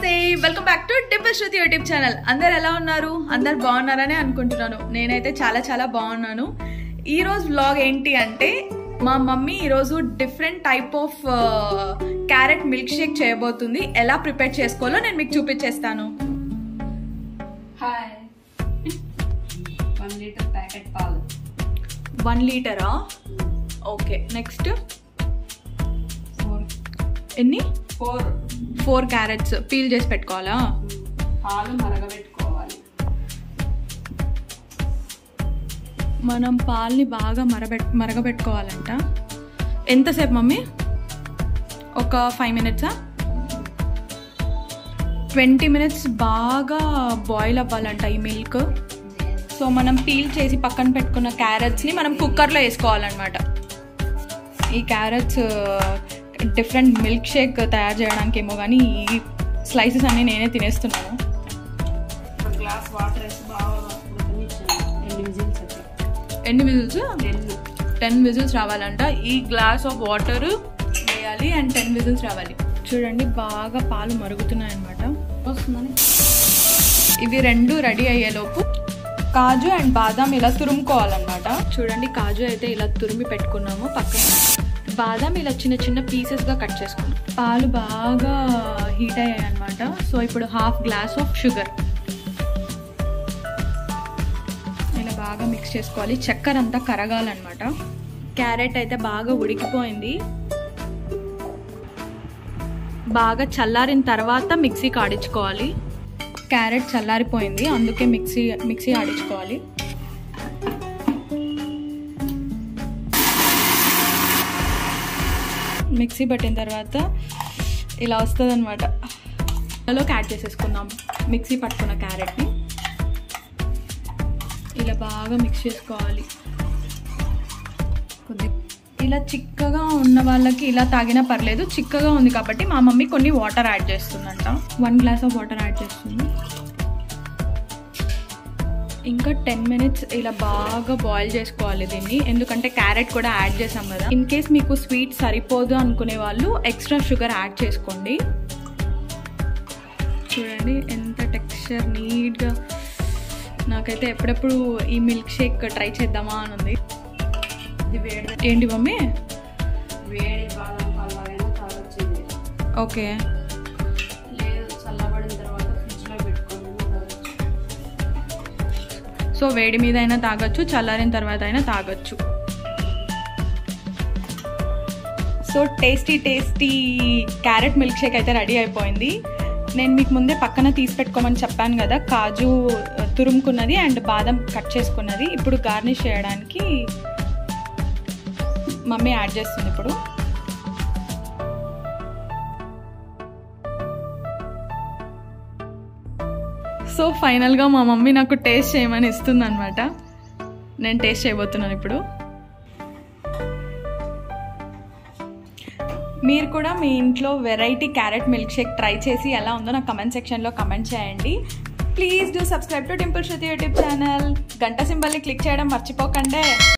నమస్తే welcome back to Dimple Shruti YouTube channel అందరు ఎలా ఉన్నారు అందరు బాగున్నారని అనుకుంటున్నాను నేనైతే చాలా చాలా బాగున్నాను ఈ రోజు వ్లాగ్ ఏంటి అంటే మా మమ్మీ ఈరోజు different type of carrot milk shake చేయబోతుంది ఎలా ప్రిపేర్ చేసుకోవాలో నేను మీకు చూపించేస్తాను హాయ్ వన్ లీటర్ ప్యాకెట్ పాలు వన్ లీటరా ఓకే నెక్స్ట్ ఫోర్ ఎన్ని ఫోర్ ఫోర్ క్యారెట్స్ పీల్ చేసి పెట్టుకోవాలా పాలు మరగబెట్టుకోవాలి మనం పాల్ని బాగా మరబెట్ మరగబెట్టుకోవాలంట ఎంతసేపు మమ్మీ ఒక ఫైవ్ మినిట్సా ట్వంటీ మినిట్స్ బాగా బాయిల్ అవ్వాలంట ఈ మిల్క్ సో మనం పీల్ చేసి పక్కన పెట్టుకున్న క్యారెట్స్ని మనం కుక్కర్లో వేసుకోవాలన్నమాట ఈ క్యారెట్స్ డిఫరెంట్ మిల్క్ షేక్ తయారు చేయడానికి ఏమో కానీ ఈ స్లైసెస్ అన్నీ నేనే తినేస్తున్నాను ఒక గ్లాస్ వాటర్ వేసి బాగా ఉడకనిచ్చాను ఎన్ని విజిల్స్ అట్లా ఎన్ని విజిల్స్ టెన్ టెన్ విజిల్స్ రావాలంట ఈ గ్లాస్ ఆఫ్ వాటర్ వేయాలి అండ్ టెన్ విజిల్స్ రావాలి చూడండి బాగా పాలు మరుగుతున్నాయి అనమాట వస్తుందని ఇవి రెండు రెడీ అయ్యేలోపు కాజు అండ్ బాదాం ఇలా తురుముకోవాలన్నమాట చూడండి కాజు అయితే ఇలా తురిమి పెట్టుకున్నాము పక్కన బాదాం ఇలా చిన్న చిన్న పీసెస్గా కట్ చేసుకున్నాం పాలు బాగా హీట్ అయ్యాయి అనమాట సో ఇప్పుడు హాఫ్ గ్లాస్ ఆఫ్ షుగర్ ఇలా బాగా మిక్స్ చేసుకోవాలి చక్కెర అంతా కరగాలన్నమాట క్యారెట్ అయితే బాగా ఉడికిపోయింది బాగా చల్లారిన తర్వాత మిక్సీకి ఆడించుకోవాలి క్యారెట్ చల్లారిపోయింది అందుకే మిక్సీ మిక్సీ ఆడించుకోవాలి మిక్సీ పట్టిన తర్వాత ఇలా వస్తుంది అనమాట అందులోకి యాడ్ చేసేసుకుందాం మిక్సీ పట్టుకున్న క్యారెట్ని ఇలా బాగా మిక్స్ చేసుకోవాలి కొద్ది ఇలా చిక్కగా ఉన్న వాళ్ళకి ఇలా తాగినా పర్లేదు చిక్కగా ఉంది కాబట్టి మా మమ్మీ కొన్ని వాటర్ యాడ్ చేస్తుందంట one glass of water add చేస్తుంది ఇంకా టెన్ మినిట్స్ ఇలా బాగా బాయిల్ చేసుకోవాలి దీన్ని ఎందుకంటే క్యారెట్ కూడా యాడ్ చేసాం కదా ఇన్ కేస్ మీకు స్వీట్ సరిపోదు అనుకునే వాళ్ళు ఎక్స్ట్రా షుగర్ యాడ్ చేసుకోండి చూడండి ఎంత టెక్స్చర్ నీట్గా నాకైతే ఎప్పుడెప్పుడు ఈ మిల్క్ షేక్ ట్రై చేద్దామా అని ఉంది ఇది వేడి ఏంటి మమ్మీ వేడి బాదం పాలు లాగైనా తాగొచ్చింది ఓకే లేదు చల్లబడిన తర్వాత ఫ్రిడ్జ్లో పెట్టుకొని తాగొచ్చు సో వేడి మీద అయినా తాగొచ్చు చల్లారిన తర్వాత అయినా తాగొచ్చు so tasty tasty carrot milk shake అయితే రెడీ అయిపోయింది నేను మీకు ముందే పక్కన తీసి పెట్టుకోమని చెప్పాను కదా కాజు ఆ, తురుముకున్నది అండ్ బాదం కట్ చేసుకున్నది ఇప్పుడు గార్నిష్ చేయడానికి మమ్మీ యాడ్ చేస్తుంది ఇప్పుడు సో ఫైనల్గా మా మమ్మీ నాకు టేస్ట్ చేయమని ఇస్తుంది అనమాట నేను టేస్ట్ చేయబోతున్నాను ఇప్పుడు మీరు కూడా మీ ఇంట్లో variety carrot milk shake try చేసి ఎలా ఉందో నాకు కమెంట్ సెక్షన్లో కమెంట్ చేయండి please do subscribe to Timple Shruti YouTube channel గంట సింబల్ని క్లిక్ చేయడం మర్చిపోకండి